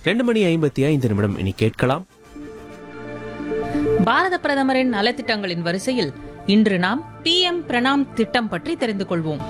ரெண்டு மணி ஐம்பத்தி ஐந்து நிமிடம் இனி கேட்கலாம் பாரத பிரதமரின் நலத்திட்டங்களின் வரிசையில் இன்று நாம் பிஎம் பிரணாம் திட்டம் பற்றி தெரிந்து கொள்வோம்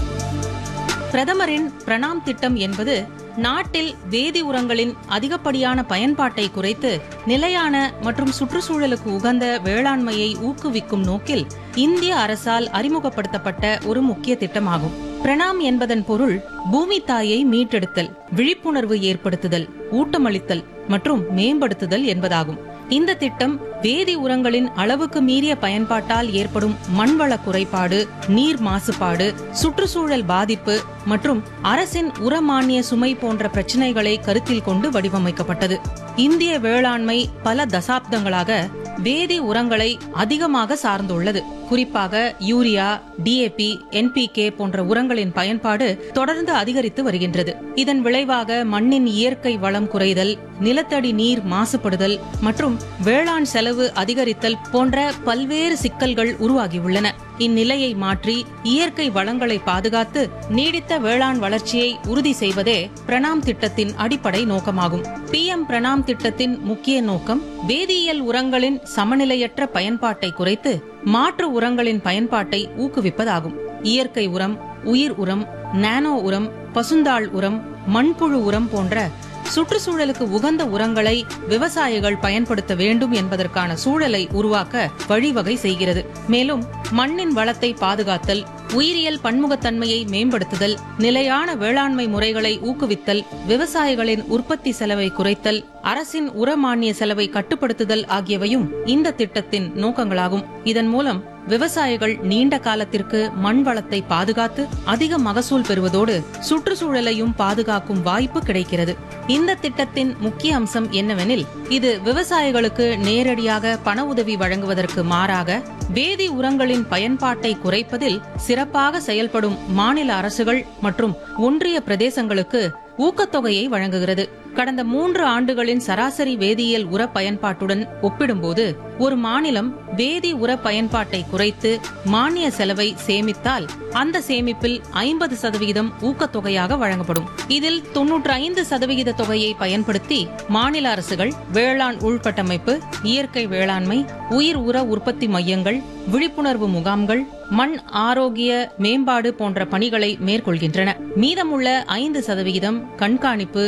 பிரதமரின் பிரணாம் திட்டம் என்பது நாட்டில் வேதி உரங்களின் அதிகப்படியான பயன்பாட்டை குறைத்து நிலையான மற்றும் சுற்றுச்சூழலுக்கு உகந்த வேளாண்மையை ஊக்குவிக்கும் நோக்கில் இந்திய அரசால் அறிமுகப்படுத்தப்பட்ட ஒரு முக்கிய திட்டமாகும் பிரணாம் என்பதன் பொருள் பூமி தாயை மீட்டெடுத்தல் விழிப்புணர்வு ஏற்படுத்துதல் ஊட்டமளித்தல் மற்றும் மேம்படுத்துதல் என்பதாகும் இந்த திட்டம் வேதி உரங்களின் அளவுக்கு மீறிய பயன்பாட்டால் ஏற்படும் மண்வள குறைபாடு நீர் மாசுபாடு சுற்றுச்சூழல் பாதிப்பு மற்றும் அரசின் உர மானிய சுமை போன்ற பிரச்சினைகளை கருத்தில் கொண்டு வடிவமைக்கப்பட்டது இந்திய வேளாண்மை பல தசாப்தங்களாக வேதி உரங்களை அதிகமாக சார்ந்துள்ளது குறிப்பாக யூரியா டிஏபி என்பிகே போன்ற உரங்களின் பயன்பாடு தொடர்ந்து அதிகரித்து வருகின்றது இதன் விளைவாக மண்ணின் இயற்கை வளம் குறைதல் நிலத்தடி நீர் மாசுபடுதல் மற்றும் வேளாண் செலவு அதிகரித்தல் போன்ற பல்வேறு சிக்கல்கள் உருவாகியுள்ளன இந்நிலையை மாற்றி இயற்கை வளங்களை பாதுகாத்து நீடித்த வேளாண் வளர்ச்சியை உறுதி செய்வதே பிரணாம் திட்டத்தின் அடிப்படை நோக்கமாகும் பிஎம் பிரணாம் திட்டத்தின் முக்கிய நோக்கம் வேதியியல் உரங்களின் சமநிலையற்ற பயன்பாட்டை குறைத்து மாற்று உரங்களின் பயன்பாட்டை ஊக்குவிப்பதாகும் இயற்கை உரம் உயிர் உரம் நானோ உரம் பசுந்தாள் உரம் மண்புழு உரம் போன்ற சுற்றுச்சூழலுக்கு உகந்த உரங்களை விவசாயிகள் பயன்படுத்த வேண்டும் என்பதற்கான சூழலை உருவாக்க வழிவகை செய்கிறது மேலும் மண்ணின் வளத்தை பாதுகாத்தல் உயிரியல் பன்முகத்தன்மையை மேம்படுத்துதல் நிலையான வேளாண்மை முறைகளை ஊக்குவித்தல் விவசாயிகளின் உற்பத்தி செலவை குறைத்தல் அரசின் உர மானிய செலவை கட்டுப்படுத்துதல் ஆகியவையும் இந்த திட்டத்தின் நோக்கங்களாகும் இதன் மூலம் விவசாயிகள் நீண்ட காலத்திற்கு மண் வளத்தை பாதுகாத்து அதிக மகசூல் பெறுவதோடு சுற்றுச்சூழலையும் பாதுகாக்கும் வாய்ப்பு கிடைக்கிறது இந்த திட்டத்தின் முக்கிய அம்சம் என்னவெனில் இது விவசாயிகளுக்கு நேரடியாக பண உதவி வழங்குவதற்கு மாறாக வேதி உரங்களின் பயன்பாட்டை குறைப்பதில் சிறப்பாக செயல்படும் மாநில அரசுகள் மற்றும் ஒன்றிய பிரதேசங்களுக்கு ஊக்கத்தொகையை வழங்குகிறது கடந்த மூன்று ஆண்டுகளின் சராசரி வேதியியல் உர பயன்பாட்டுடன் ஒப்பிடும்போது ஒரு மாநிலம் வேதி உர பயன்பாட்டை குறைத்து மானிய செலவை சேமித்தால் அந்த சேமிப்பில் ஐம்பது சதவிகிதம் ஊக்கத்தொகையாக வழங்கப்படும் இதில் தொன்னூற்று ஐந்து சதவிகித தொகையை பயன்படுத்தி மாநில அரசுகள் வேளாண் உள்கட்டமைப்பு இயற்கை வேளாண்மை உயிர் உர உற்பத்தி மையங்கள் விழிப்புணர்வு முகாம்கள் மண் ஆரோக்கிய மேம்பாடு போன்ற பணிகளை மேற்கொள்கின்றன மீதமுள்ள ஐந்து சதவிகிதம் கண்காணிப்பு